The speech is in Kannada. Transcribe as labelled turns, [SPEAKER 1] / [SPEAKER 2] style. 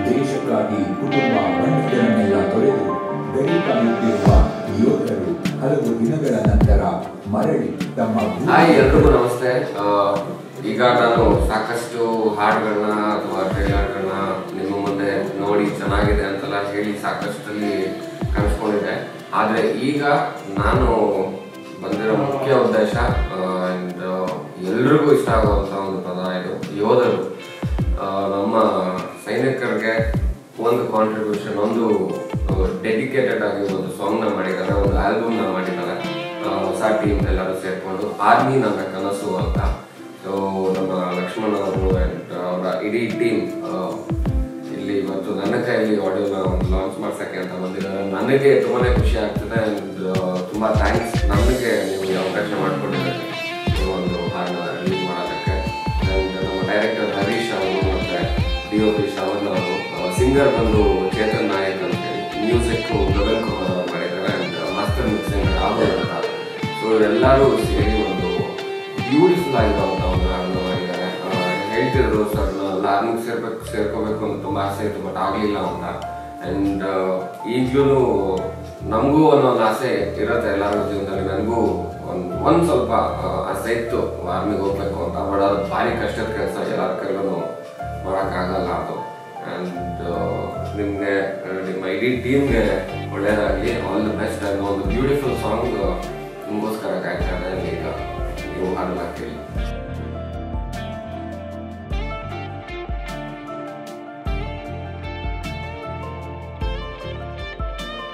[SPEAKER 1] ದೇಶಕ್ಕಾಗಿ ಕುಟುಂಬ ಬಂಧುಗಳನ್ನೆಲ್ಲ ತೊರೆದು ಗಡಿ ಕಾಯುತ್ತಿರುವ ಯೋಧರು ಹಲವು ದಿನಗಳ ನಂತರ ಮರಳಿ ತಮ್ಮ ಭೂಮಿಗೆ
[SPEAKER 2] ಹಾಯ್ ಎಲ್ರಿಗೂ ನಮಸ್ತೆ ಆ, ಈಗ ನಾನು ಸಾಕಷ್ಟು ಹಾಡುಗಳನ್ನ ಅಥವಾ ಟ್ರೈಲರ್ಗಳನ್ನ ನಿಮ್ಮ ಮುಂದೆ ನೋಡಿ ಚೆನ್ನಾಗಿದೆ ಅಂತೆಲ್ಲ ಹೇಳಿ ಸಾಕಷ್ಟಲ್ಲಿ ಕನ್ಸ್ಕೊಂಡಿದ್ದೆ ಆದರೆ ಈಗ ನಾನು ಬಂದಿರೋ ಮುಖ್ಯ ಉದ್ದೇಶ ಆ್ಯಂಡ್ ಎಲ್ರಿಗೂ ಇಷ್ಟ ಆಗುವಂಥ ಒಂದು ಪದ ಇದು ಯೋಧರು ಆ, ನಮ್ಮ ಸೈನಿಕರಿಗೆ ಒಂದು ಕಾಂಟ್ರಿಬ್ಯೂಷನ್ ಒಂದು ಡೆಡಿಕೇಟೆಡ್ ಆಗಿ ಒಂದು ಸಾಂಗ್ನ ಮಾಡಿದ್ದಾರೆ ಒಂದು ಆಲ್ಬಮ್ನ ಮಾಡಿದ್ದಾರೆ ಆ, ಹೊಸ ಟೀಮ್ ಎಲ್ಲರೂ ಸೇರ್ಕೊಂಡು ಆರ್ಮಿ ನನ್ನ ಕನಸು ಅಂತ ಸೊ ನಮ್ಮ ಲಕ್ಷ್ಮಣ್ ಅವರು ಆ್ಯಂಡ್ ಅವರ ಇಡೀ ಟೀಮ್ ಇಲ್ಲಿ ಇವತ್ತು ನನ್ನ ಕೈಯಲ್ಲಿ ಆಡಿಯೋನ ಒಂದು ಲಾಂಚ್ ಮಾಡ್ಸಕ್ಕೆ ಅಂತ ಬಂದಿದ್ದಾರೆ ನನಗೆ ತುಂಬಾನೇ ಖುಷಿ ಆಗ್ತದೆ ಆ್ಯಂಡ್ ತುಂಬ ಥ್ಯಾಂಕ್ಸ್ ನನಗೆ ನೀವು ಈ ಅವಕಾಶ ಮಾಡಿಕೊಟ್ಟಿದ್ದಾರೆ ಈ ಒಂದು ಹಾಡನ್ನ ರಿಲೀಸ್ ಮಾಡೋದಕ್ಕೆ ಆ್ಯಂಡ್ ನಮ್ಮ ಡೈರೆಕ್ಟರ್ ಹರೀಶ್ ಅವರು ಮತ್ತು ಡಿ ಒ ಪಿ ಶ್ರವಣ್ ಅವರು ಸಿಂಗರ್ ಬಂದು ಚೇತನ್ ನಾಯಕ್ ಅಂತ ಹೇಳಿ ಮ್ಯೂಸಿಕ್ ಗಗನ್ ಕುಮಾರ್ ಅವರು ಮಾಡಿದ್ದಾರೆ ಆ್ಯಂಡ್ ಮಾಸ್ಟರ್ ಮಿಕ್ಸಿಂಗ್ ರಾಹುಲ್ ಅಂತ ಸೊ ಎಲ್ಲರೂ ಸೇರಿ ಒಂದು ಬ್ಯೂಟಿಫುಲ್ ಆಗಿರುವಂಥ ಒಂದು ಹಾಡನ್ನು ಮಾಡಿದ್ದಾರೆ ಆ, ಹೇಳ್ತಿದ್ರು ಸರ್ ಆರ್ಮಿಗೆ ಸೇರ್ಬೇಕು ಸೇರ್ಕೋಬೇಕು ಅಂತ ತುಂಬ ಆಸೆ ಇತ್ತು ಬಟ್ ಆಗಲಿಲ್ಲ ಅಂತ ಆ್ಯಂಡ್ ಈಗಲೂ ನಮಗೂ ಒಂದೊಂದು ಆಸೆ ಇರುತ್ತೆ ಎಲ್ಲರ ಜೀವನದಲ್ಲಿ ನನಗೂ ಒಂದು ಒಂದು ಸ್ವಲ್ಪ ಆ, ಆಸೆ ಇತ್ತು ಆರ್ಮಿಗೆ ಹೋಗ್ಬೇಕು ಅಂತ ಬಟ್ ಅದು ಭಾರಿ ಕಷ್ಟದ ಕೆಲಸ ಎಲ್ಲರ ಕೈಲೂ ಮಾಡೋಕ್ಕಾಗಲ್ಲ ಅದು ಆ್ಯಂಡ್ ನಿಮಗೆ ನಿಮ್ಮ ಇಡೀ ಟೀಮ್ಗೆ ಒಳ್ಳೆಯದಾಗಲಿ ಆಲ್ ದಿ ಬೆಸ್ಟ್ ಅನ್ನೋ ಒಂದು ಬ್ಯೂಟಿಫುಲ್ ಸಾಂಗ್ ನಿಮಗೋಸ್ಕರ ಕಾಯ್ತಾ ಇದೆ ಈಗ ನೀವು ಹಾಡನ್ನ ಕೇಳಿ